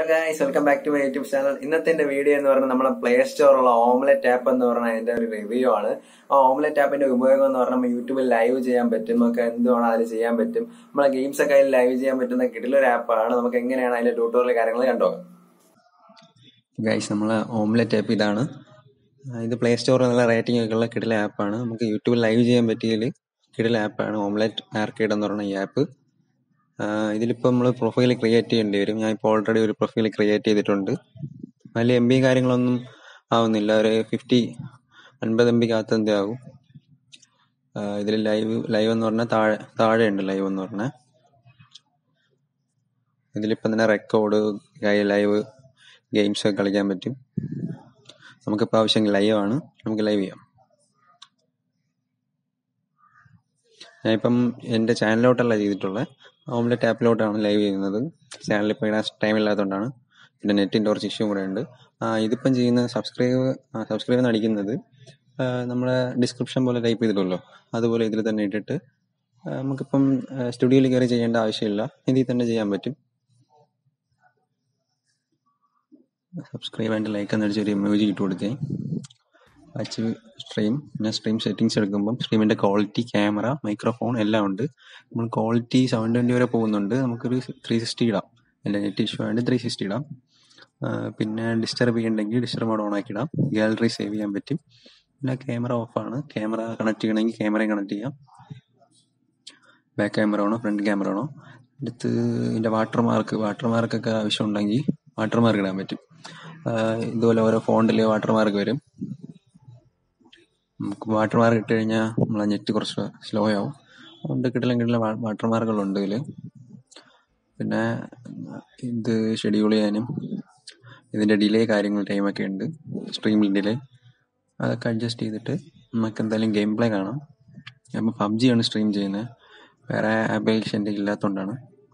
Guys welcome back to my YouTube channel ഇന്നത്തെ എന്റെ video എന്ന് പറഞ്ഞാൽ നമ്മളെ പ്ലേ സ്റ്റോറുള്ള ഓംലെറ്റ് ആപ്പ് എന്ന് പറഞ്ഞാൽ അതിന്റെ ഒരു റിവ്യൂ ആണ് ആ ഓംലെറ്റ് ആപ്പിന്റെ ഉപയോഗം എന്ന് പറഞ്ഞാൽ നമ്മൾ യൂട്യൂബിൽ ലൈവ് ചെയ്യാൻ പറ്റും നമുക്ക് എന്തുവാണ് അതിൽ ചെയ്യാൻ പറ്റും നമ്മളെ ഗെയിംസ് ഒക്കെ അതിൽ ലൈവ് ചെയ്യാൻ പറ്റുന്ന കിടിലൊരു ആപ്പാണ് നമുക്ക് എങ്ങനെയാണ് അതിന്റെ ട്യൂട്ടോറിയൽ കാര്യങ്ങൾ കണ്ടുപോകാം ഗൈസ് നമ്മളെ ഓംലെറ്റ് ആപ്പ് ഇതാണ് ആ, ഇത് പ്ലേ സ്റ്റോറിൽ നല്ല റേറ്റിംഗ് ഒക്കെ ഉള്ള കിടില ആപ്പാണ് നമുക്ക് യൂട്യൂബിൽ ലൈവ് ചെയ്യാൻ പറ്റിയതിൽ കിടില ആപ്പാണ് ഓംലെറ്റ് ആർക്കേഡ് എന്ന് പറയുന്ന ഈ ആപ്പ് ഇതിലിപ്പോൾ നമ്മൾ പ്രൊഫൈൽ ക്രിയേറ്റ് ചെയ്യേണ്ടി വരും ഞാൻ ഇപ്പോൾ ഓൾറെഡി ഒരു പ്രൊഫൈൽ ക്രിയേറ്റ് ചെയ്തിട്ടുണ്ട് അതിൽ എം ബി കാര്യങ്ങളൊന്നും ആവുന്നില്ല ഒരു ഫിഫ്റ്റി അൻപത് എം ബിക്കകത്ത് എന്തേ ആകും ഇതിൽ ലൈവ് ലൈവ് എന്ന് പറഞ്ഞാൽ താഴെ താഴെ ഉണ്ട് ലൈവ് എന്ന് പറഞ്ഞാൽ ഇതിലിപ്പം തന്നെ റെക്കോർഡ് ലൈവ് ഗെയിംസ് ഒക്കെ കളിക്കാൻ പറ്റും നമുക്കിപ്പോൾ ആവശ്യം ലൈവ് ആണ് നമുക്ക് ലൈവ് ചെയ്യാം ഞാനിപ്പം എൻ്റെ ചാനലിലോട്ടല്ല ചെയ്തിട്ടുള്ളത് ഓംലെറ്റ് ആപ്പിലോട്ടാണ് ലൈവ് ചെയ്യുന്നത് ചാനലിൽ ഇപ്പോൾ ഇടാൻ ടൈം ഇല്ലാത്തതുകൊണ്ടാണ് പിന്നെ നെറ്റിൻ്റെ കുറച്ച് ഇഷ്യൂ കൂടെ ഉണ്ട് ആ, ഇതിപ്പം ചെയ്യുന്ന സബ്സ്ക്രൈബ് സബ്സ്ക്രൈബ് എന്ന് അടിക്കുന്നത് ആ, നമ്മളെ ഡിസ്ക്രിപ്ഷൻ പോലെ ടൈപ്പ് ചെയ്തിട്ടുള്ളൂ അതുപോലെ ഇതിൽ തന്നെ ഇട്ടിട്ട് ആ, നമുക്കിപ്പം സ്റ്റുഡിയോയിൽ കയറി ചെയ്യേണ്ട ആവശ്യമില്ല ഇതിൽ തന്നെ ചെയ്യാൻ പറ്റും സബ്സ്ക്രൈബ് ആൻഡ് ലൈക്ക് എന്നടിച്ച് ഒരു മ്യൂസിക് ഇട്ട് കൊടുത്തേ വാച്ച് സ്ട്രീം പിന്നെ സ്ട്രീം സെറ്റിംഗ്സ് എടുക്കുമ്പം സ്ട്രീമിന്റെ ക്വാളിറ്റി ക്യാമറ മൈക്രോഫോൺ എല്ലാം ഉണ്ട് നമ്മൾ ക്വാളിറ്റി സെവൻ ട്വന്റി വരെ പോകുന്നുണ്ട് നമുക്കൊരു ത്രീ സിക്സ്റ്റി ഇടാം എൻ്റെ നെറ്റ് ഇഷ്യൂ ആയതുകൊണ്ട് ത്രീ സിക്സ്റ്റി ഇടാം ആ, പിന്നെ ഡിസ്റ്റർബ് ചെയ്യണമെങ്കിൽ ഡിസ്റ്റർബ് മോഡ് ഓൺ ആക്കി ഇടാം ഗാലറി സേവ് ചെയ്യാൻ പറ്റും പിന്നെ ക്യാമറ ഓഫാണ് ക്യാമറ കണക്ട് ചെയ്യണമെങ്കിൽ ക്യാമറയും കണക്ട് ചെയ്യാം ബാക്ക് ക്യാമറ ആണോ ഫ്രണ്ട് ക്യാമറ ആണോ അടുത്ത് ഇതിന്റെ വാട്ടർ മാർക്ക് വാട്ടർ മാർക്കൊക്കെ ആവശ്യമുണ്ടെങ്കിൽ വാട്ടർ മാർക്ക് ഇടാൻ പറ്റും ആ, ഇതുപോലെ ഓരോ ഫോണ്ടിൽ വാട്ടർ മാർക്ക് വരും നമുക്ക് വാട്ടർ മാർക്ക് ഇട്ട് കഴിഞ്ഞാൽ നമ്മളെ നെറ്റ് കുറച്ച് സ്ലോ ആവും അതുകൊണ്ട് കിട്ടില്ല കിട്ടില്ല വാട്ടർ മാർക്കുകളുണ്ട് ഇതിൽ പിന്നെ ഇത് ഷെഡ്യൂൾ ചെയ്യാനും ഇതിന്റെ ഡിലേ കാര്യങ്ങൾ ടൈമൊക്കെ ഉണ്ട് സ്ട്രീമിൽ ഡിലേ അതൊക്കെ അഡ്ജസ്റ്റ് ചെയ്തിട്ട് നമുക്ക് എന്തായാലും ഗെയിം പ്ലേ കാണാം നമ്മൾ പബ്ജി ആണ് സ്ട്രീം ചെയ്യുന്നത് വേറെ ആപ്ലിക്കേഷൻ എൻ്റെ ഇല്ലാത്തതുകൊണ്ടാണ്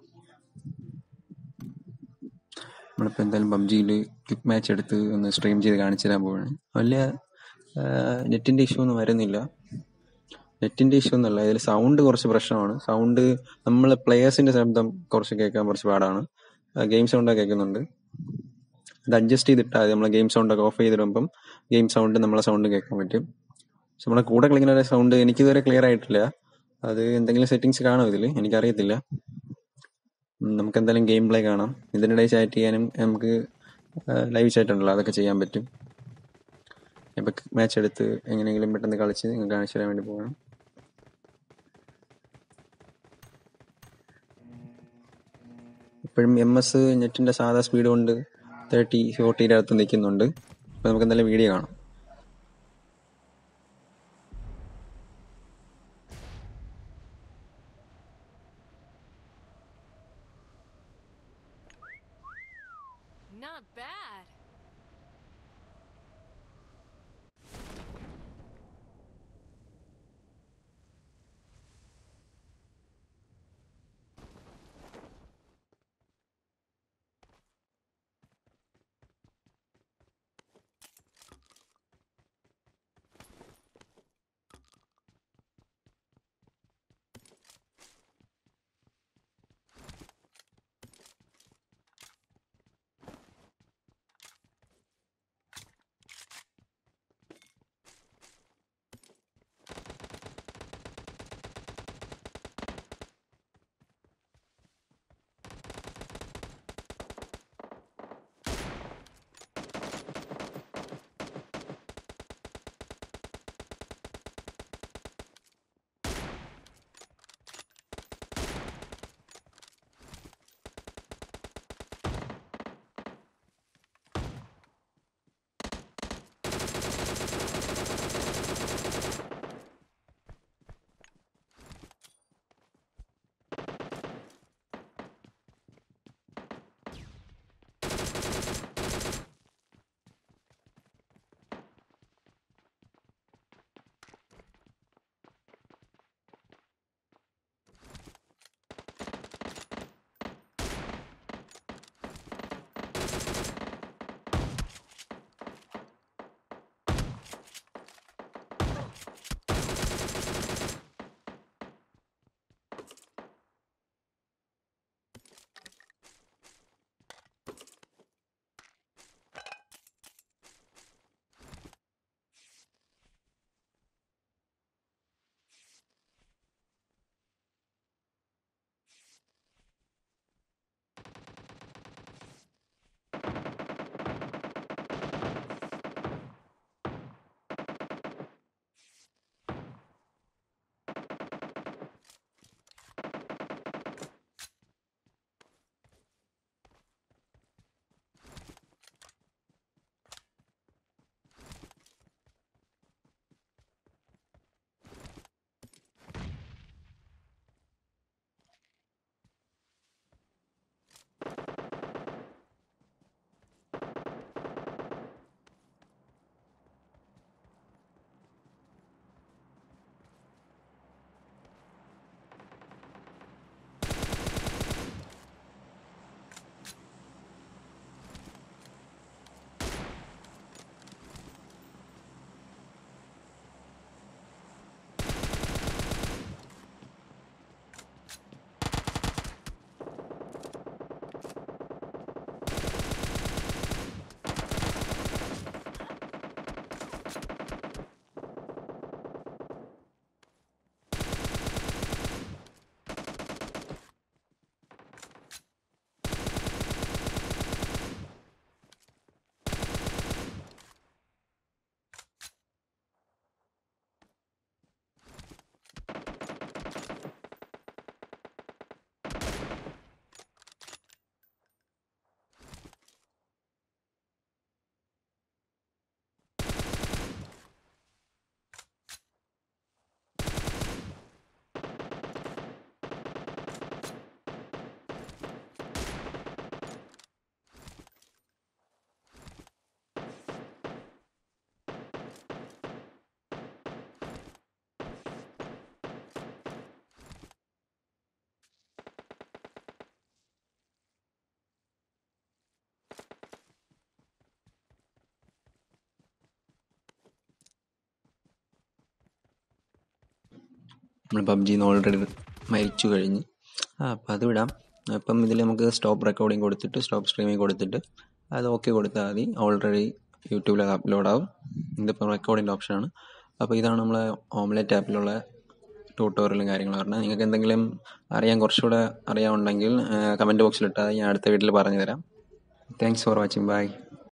നമ്മളിപ്പോൾ എന്തായാലും പബ്ജിയിൽ ക്ലിക്ക് മാച്ച് എടുത്ത് ഒന്ന് സ്ട്രീം ചെയ്ത് കാണിച്ചു തരാൻ പോവാണ് വലിയ നെറ്റിന്റെ ഇഷ്യൂ ഒന്നും വരുന്നില്ല നെറ്റിന്റെ ഇഷ്യൂ ഒന്നല്ല ഇതിൽ സൗണ്ട് കുറച്ച് പ്രശ്നമാണ് സൗണ്ട് നമ്മൾ പ്ലേയേഴ്സിന്റെ ശബ്ദം കുറച്ച് കേൾക്കാൻ കുറച്ച് പാടാണ് ഗെയിം സൗണ്ട് കേൾക്കുന്നുണ്ട് അത് അഡ്ജസ്റ്റ് ചെയ്തിട്ടാൽ നമ്മളെ ഗെയിം സൗണ്ട് ഒക്കെ ഓഫ് ചെയ്തിടുമ്പം ഗെയിം സൗണ്ട് നമ്മളെ സൗണ്ട് കേൾക്കാൻ പറ്റും പക്ഷെ നമ്മളെ കൂടെ കളിക്കുന്ന സൗണ്ട് എനിക്ക് ഇതുവരെ ക്ലിയർ ആയിട്ടില്ല അത് എന്തെങ്കിലും സെറ്റിങ്സ് കാണും ഇതിൽ എനിക്കറിയത്തില്ല ഉം, നമുക്ക് എന്തായാലും ഗെയിം പ്ലേ കാണാം ഇതിനിടെ ചാറ്റ് ചെയ്യാനും നമുക്ക് ലൈവ് ചാറ്റ് ഉണ്ടല്ലോ അതൊക്കെ ചെയ്യാൻ പറ്റും ഇപ്പൊ മാച്ച് എടുത്ത് എങ്ങനെയെങ്കിലും പെട്ടെന്ന് കളിച്ച് നിങ്ങൾക്ക് കാണിച്ചു തരാൻ വേണ്ടി പോകണം ഇപ്പോഴും എം എസ് നെറ്റിന്റെ സാധാ സ്പീഡ് കൊണ്ട് തേർട്ടി ഫോർട്ടിയുടെ അടുത്ത് നിൽക്കുന്നുണ്ട് അപ്പൊ നമുക്ക് എന്തായാലും വീഡിയോ കാണാം Not bad. നമ്മൾ പബ്ജിന്ന് ഓൾറെഡി മരിച്ചു കഴിഞ്ഞ് ആ അപ്പം അത് വിടാം അപ്പം ഇതിൽ നമുക്ക് സ്റ്റോപ്പ് റെക്കോർഡിംഗ് കൊടുത്തിട്ട് സ്റ്റോപ്പ് സ്ട്രീമിംഗ് കൊടുത്തിട്ട് അത് ഓക്കെ കൊടുത്താൽ മതി ഓൾറെഡി യൂട്യൂബിൽ അപ്ലോഡ് ആവും ഇതിപ്പോൾ റെക്കോർഡിൻ്റെ ഓപ്ഷനാണ് അപ്പോൾ ഇതാണ് നമ്മളെ ഓംലെറ്റ് ആപ്പിലുള്ള ട്യൂട്ടോറിയലും കാര്യങ്ങളും പറഞ്ഞാൽ നിങ്ങൾക്ക് എന്തെങ്കിലും അറിയാൻ കുറച്ചുകൂടെ അറിയാനുണ്ടെങ്കിൽ കമൻറ്റ് ബോക്സിലിട്ടാൽ ഞാൻ അടുത്ത വീട്ടിൽ പറഞ്ഞു തരാം താങ്ക്സ് ഫോർ വാച്ചിങ് ബൈ